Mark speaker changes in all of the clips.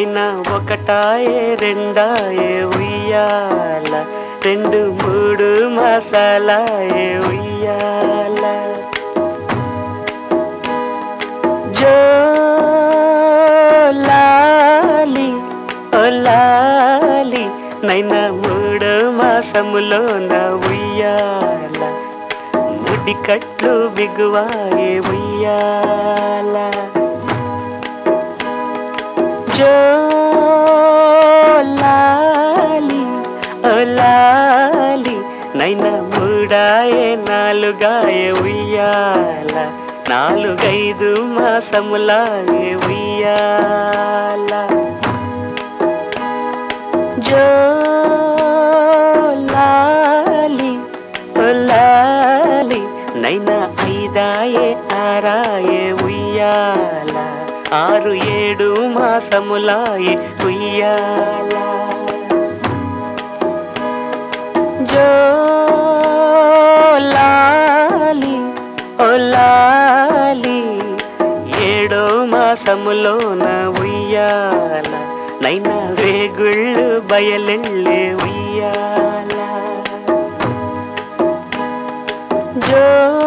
Speaker 1: నైనా ఒకటాయే రెండాయే ఉయ్యాల రెండు మూడు మసాలాయే ఉయ్యాల జో లాలి ఓ లాలి నైనా మూడు మాసములో నా ఉయ్యాల ముడి కట్లు బిగువాయే ఉయ్యాల జో లాలి ఓ లాలి నైనా మూడాయే నాలుగాయే ఉయ్యాల నాలుగైదు మాసములాయే ఉయ్యాల జో లాలి ఓ లాలి నైనా ఐదాయే ఆరాయే ఉయ్యాల ఆరు ఏడు మాసములాయే ఉయ్యాల జో లాలి ఓ లాలి ఏడో మాసములోన ఉయ్యాల నైనా వేగుళ్ళు బయలెళ్ళే ఉయ్యాల జో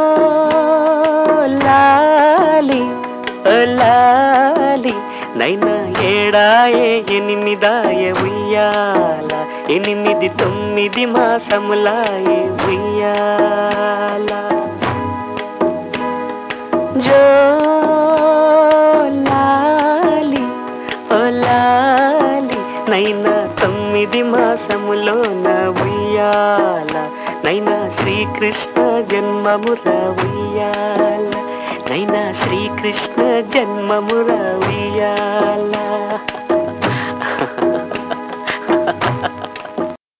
Speaker 1: లాలి ఓ లాలి నైనా ఏడాయే ఎనిమిదాయ ఉయ్యాల ఎనిమిది తొమ్మిది మాసములాయే ఉయ్యాల జో లాలి ఓ లాలి నైనా తొమ్మిది మాసములో నా ఉయ్యాల నైనా శ్రీకృష్ణ జన్మముర ఉయ్యాల నైనా శ్రీకృష్ణ జన్మముర ఉయ్యాల